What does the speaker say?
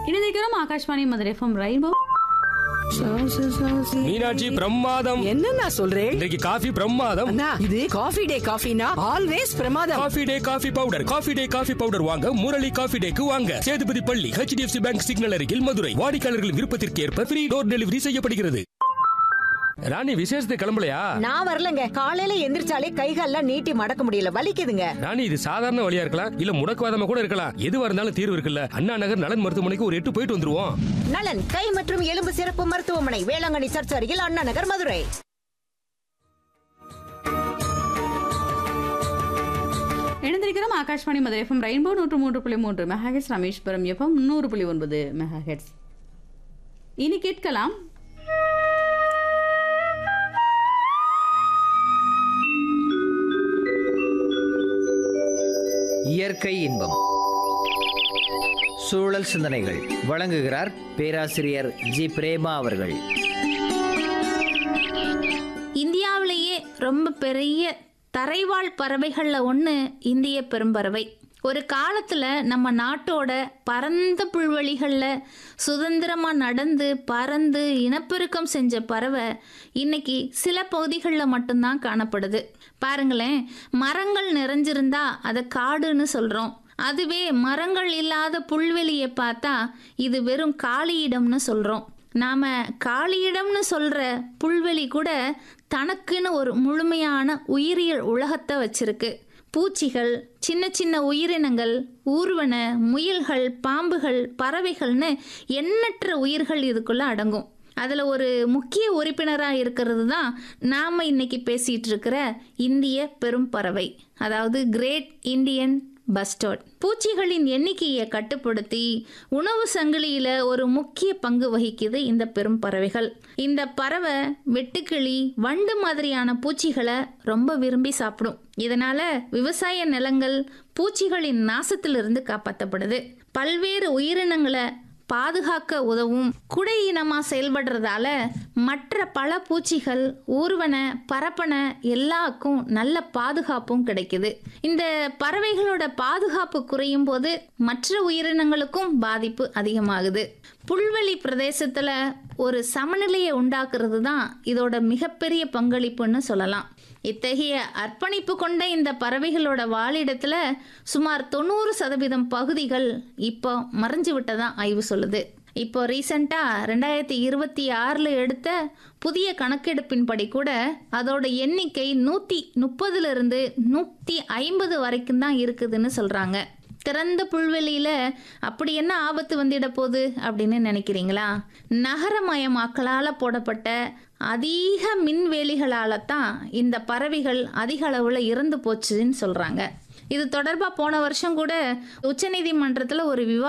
இணைந்திருக்கிறோம் Akashvani Madurai FM rainbow Meenakshi பிரமாதம் என்னண்ணா சொல்றேன் இன்றைக்கு காஃபி பிரமாதம் அண்ணா இது காஃபி டே காஃபினா ஆல்வேஸ் பிரமாதம் coffee day coffee powder coffee day coffee powder வாங்க முரளி காஃபி டேக்கு வாங்க சேதுபதி பள்ளி ஹெச்டிஎஃப்சி பேங்க் சிக்னல் அருகில் மதுரை வாடிக்கையாளர்களின் விருப்பத்திற்கு ஏற்ப ஃப்ரீ டோர் டெலிவரி செய்யப்படுகிறது ராணி விசேஷத்துக்கு கிளம்பலையா நான் வரலங்க காலையில எந்திரிச்சாலே கைகால்லாம் நீட்டி மடக்க முடியல வலிக்குதுங்க ராணி இது சாதாரண வழியா இருக்கலாம் இல்ல முடக்குவாதமா கூட இருக்கலாம் எதுவா இருந்தாலும் தீர்வு இருக்குல்ல அண்ணா நகர் நலன் மருத்துவமனைக்கு ஒரு எட்டு போயிட்டு வந்துருவோம் நலன் கை மற்றும் எலும்பு சிறப்பு மருத்துவமனை வேளாங்கண்ணி சர்ச் அருகில் அண்ணா நகர் மதுரை இணைந்திருக்கிறோம் ஆகாஷ்வாணி மதுரை எஃப்எம் ரெயின்போ நூற்று மூன்று புள்ளி மூன்று மெகாஹெட்ஸ் ராமேஸ்வரம் எஃப்எம் நூறு புள்ளி ஒன்பது மெகாஹெட்ஸ் இனி கேட்கலாம் இயற்கை இன்பம் சூழல் சிந்தனைகள் வழங்குகிறார் பேராசிரியர் ஜி பிரேமா அவர்கள் இந்தியாவிலேயே ரொம்ப பெரிய தரைவாழ் பறவைகளில் ஒன்று இந்திய பெரும்பறவை ஒரு காலத்தில் நம்ம நாட்டோட பரந்த புல்வெளிகளில் சுதந்திரமாக நடந்து பறந்து இனப்பெருக்கம் செஞ்ச பறவை இன்னைக்கு சில பகுதிகளில் மட்டும்தான் காணப்படுது பாருங்களேன் மரங்கள் நிறைஞ்சிருந்தா அதை காடுன்னு சொல்கிறோம் அதுவே மரங்கள் இல்லாத புல்வெளியை பார்த்தா இது வெறும் காலியிடம்னு சொல்கிறோம் நாம் காலியிடம்னு சொல்கிற புல்வெளி கூட தனக்குன்னு ஒரு முழுமையான உயிரியல் உலகத்தை வச்சிருக்கு பூச்சிகள் சின்ன சின்ன உயிரினங்கள் ஊர்வன முயல்கள் பாம்புகள் பறவைகள்னு எண்ணற்ற உயிர்கள் இதுக்குள்ள அடங்கும் அதில் ஒரு முக்கிய உறுப்பினராக இருக்கிறது தான் நாம் இன்னைக்கு பேசிகிட்டு இருக்கிற இந்திய பெரும் பறவை அதாவது கிரேட் இந்தியன் பஸ்டர்ட் பூச்சிகளின் எண்ணிக்கையை கட்டுப்படுத்தி உணவு சங்கிலியில் ஒரு முக்கிய பங்கு வகிக்குது இந்த பெரும் பறவைகள் இந்த பறவை வெட்டுக்கிளி வண்டு மாதிரியான பூச்சிகளை ரொம்ப விரும்பி சாப்பிடும் இதனால விவசாய நிலங்கள் பூச்சிகளின் நாசத்திலிருந்து காப்பாற்றப்படுது பல்வேறு உயிரினங்களை பாதுகாக்க உதவும் குடை இனமாக செயல்படுறதால மற்ற பல பூச்சிகள் ஊர்வன பரப்பன எல்லாருக்கும் நல்ல பாதுகாப்பும் கிடைக்குது இந்த பறவைகளோட பாதுகாப்பு குறையும் போது மற்ற உயிரினங்களுக்கும் பாதிப்பு அதிகமாகுது புல்வெளி பிரதேசத்தில் ஒரு சமநிலையை உண்டாக்குறது தான் இதோட மிகப்பெரிய பங்களிப்புன்னு சொல்லலாம் இத்தகைய அர்ப்பணிப்பு கொண்ட இந்த பறவைகளோட வாழிடத்துல சுமார் தொண்ணூறு சதவீதம் பகுதிகள் இப்போ மறைஞ்சு விட்டதா ஆய்வு சொல்லுது இப்போ ரீசண்டாக ரெண்டாயிரத்தி இருபத்தி ஆறில் எடுத்த புதிய கணக்கெடுப்பின்படி கூட அதோட எண்ணிக்கை நூற்றி முப்பதுலேருந்து நூற்றி ஐம்பது வரைக்கும் தான் இருக்குதுன்னு சொல்கிறாங்க திறந்த புல்வெளியில் அப்படி என்ன ஆபத்து வந்துட போகுது அப்படின்னு நினைக்கிறீங்களா நகரமயமாக்கலால் போடப்பட்ட அதிக மின்வேலிகளால் தான் இந்த பறவைகள் அதிக அளவில் இறந்து போச்சுன்னு சொல்கிறாங்க இது தொடர்பாக போன வருஷம் கூட உச்சநீதிமன்றத்தில் ஒரு விவா